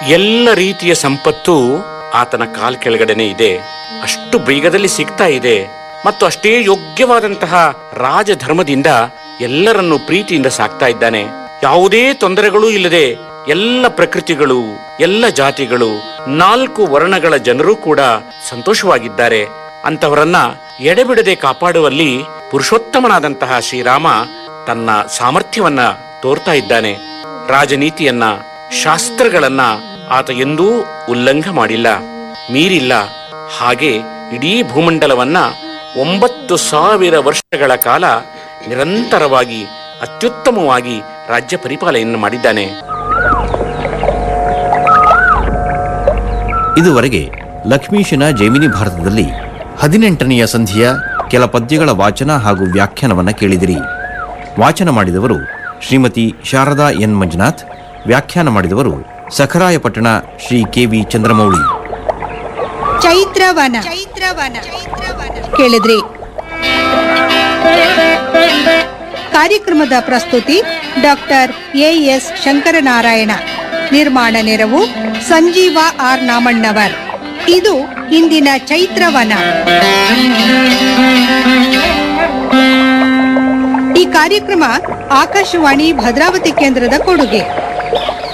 ಎಲ್ಲ ರೀತಿಯ ಸಂಪತ್ತು ಆತನ ಕಾಲ್ ಕೆಳಗಡೆನೆ ಇದೆ ಅಷ್ಟು ಬೇಗದಲ್ಲಿ ಸಿಗ್ತಾ ಇದೆ ಮತ್ತು ಅಷ್ಟೇ ಯೋಗ್ಯವಾದಂತಹ ರಾಜಧರ್ಮದಿಂದ ಎಲ್ಲರನ್ನು ಪ್ರೀತಿಯಿಂದ ಸಾಕ್ತಾ ಇದ್ದಾನೆ ಯಾವುದೇ ತೊಂದರೆಗಳೂ ಇಲ್ಲದೆ ಎಲ್ಲ ಪ್ರಕೃತಿಗಳು ಎಲ್ಲ ಜಾತಿಗಳು ನಾಲ್ಕು ವರ್ಣಗಳ ಜನರು ಕೂಡ ಸಂತೋಷವಾಗಿದ್ದಾರೆ ಅಂತವರನ್ನ ಎಡೆಬಿಡದೆ ಕಾಪಾಡುವಲ್ಲಿ ಪುರುಷೋತ್ತಮನಾದಂತಹ ಶ್ರೀರಾಮ ತನ್ನ ಸಾಮರ್ಥ್ಯವನ್ನ ತೋರ್ತಾ ಇದ್ದಾನೆ ರಾಜನೀತಿಯನ್ನ ಶಾಸ್ತ್ರಗಳನ್ನ ಆತ ಎಂದೂ ಉಲ್ಲಂಘ ಮಾಡಿಲ್ಲ ಮೀರಿಲ್ಲ ಹಾಗೆ ಇಡೀ ಭೂಮಂಡಲವನ್ನ ಒಂಬತ್ತು ಸಾವಿರ ವರ್ಷಗಳ ಕಾಲ ನಿರಂತರವಾಗಿ ಅತ್ಯುತ್ತಮವಾಗಿ ರಾಜ್ಯ ಪರಿಪಾಲನೆಯನ್ನು ಮಾಡಿದ್ದಾನೆ ಇದುವರೆಗೆ ಲಕ್ಷ್ಮೀಶನ ಜೈಮಿನಿ ಭಾರತದಲ್ಲಿ ಹದಿನೆಂಟನೆಯ ಸಂಧಿಯ ಕೆಲ ಪದ್ಯಗಳ ವಾಚನ ಹಾಗೂ ವ್ಯಾಖ್ಯಾನವನ್ನು ಕೇಳಿದಿರಿ ವಾಚನ ಮಾಡಿದವರು ಶ್ರೀಮತಿ ಶಾರದಾ ಎನ್ ಮಂಜುನಾಥ್ ವ್ಯಾಖ್ಯಾನ ಮಾಡಿದವರು ಸಖರಾಯಪಟ್ಟಣ ಶ್ರೀ ಕೆ ವಿ ಚಂದ್ರಮೌಳಿ ಚೈತ್ರವನ ಚೈತ್ರವನ ಕೇಳಿದ್ರಿ ಕಾರ್ಯಕ್ರಮದ ಪ್ರಸ್ತುತಿ ಡಾಕ್ಟರ್ ಎ ಎಸ್ ಶಂಕರನಾರಾಯಣ ನಿರ್ಮಾಣ ನೆರವು ಸಂಜೀವ ಆರ್ ನಾಮಣ್ಣವರ್ ಇದು ಇಂದಿನ ಚೈತ್ರವನ ಈ ಕಾರ್ಯಕ್ರಮ ಆಕಾಶವಾಣಿ ಭದ್ರಾವತಿ ಕೇಂದ್ರದ ಕೊಡುಗೆ